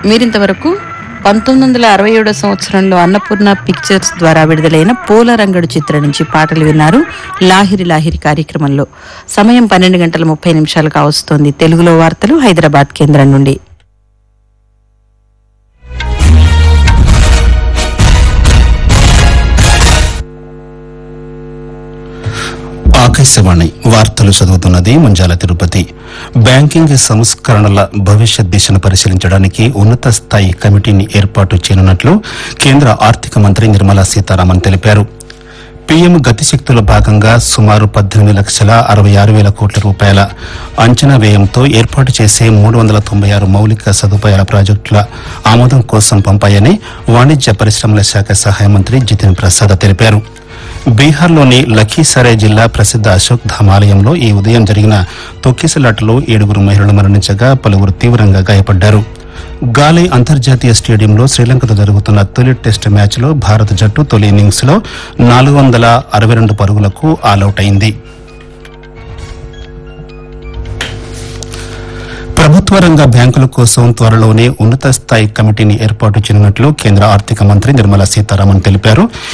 మీరింతవరకు పంతొమ్మిది వందల అరవై ఏడో సంవత్సరంలో అన్నపూర్ణ పిక్చర్స్ ద్వారా విడుదలైన పూలరంగడు చిత్రం నుంచి పాటలు విన్నారు లాహిరి లాహిరి కార్యక్రమంలో సమయం పన్నెండు గంటల ముప్పై నిమిషాలు కావస్తోంది తెలుగులో వార్తలు హైదరాబాద్ కేంద్రం నుండి ఆకాశవాణి వార్తలు చదువుతున్నది ముంజాల తిరుపతి బ్యాంకింగ్ సంస్కరణల భవిష్యత్ దిశను పరిశీలించడానికి ఉన్నత స్థాయి కమిటీని ఏర్పాటు చేయనున్నట్లు కేంద్ర ఆర్థిక మంత్రి నిర్మలా సీతారామన్ తెలిపారు పీఎం గతిశక్తుల భాగంగా సుమారు పద్దెనిమిది లక్షల అరవై ఆరు వేల కోట్ల రూపాయల అంచనా వ్యయంతో ఏర్పాటు చేసే మూడు వందల తొంభై ఆరు మౌలిక సదుపాయాల ప్రాజెక్టుల ఆమోదం కోసం పంపాయని వాణిజ్య పరిశ్రమల శాఖ సహాయ మంత్రి జితిన్ ప్రసాద్ తెలిపారు బీహార్లోని లఖీసరాయ్ జిల్లా ప్రసిద్ధ అశోక్ ధామ్ ఆలయంలో ఈ ఉదయం జరిగిన తొక్కిసలాటలో ఏడుగురు మహిళలు మరణించగా పలువురు తీవ్రంగా గాయపడ్డారు గాలే అంతర్జాతీయ స్టేడియంలో శ్రీలంకతో జరుగుతున్న తొలి టెస్ట్ మ్యాచ్లో భారత జట్టు తొలి ఇన్నింగ్స్ లో నాలుగు వందల అరవై రెండు పరుగులకు ఆలౌట్ అయింది ప్రభుత్వ రంగ బ్యాంకుల కోసం త్వరలోనే ఉన్నత స్థాయి కమిటీని ఏర్పాటు చేయనున్నట్లు కేంద్ర ఆర్థిక మంత్రి నిర్మలా సీతారామన్ తెలిపారు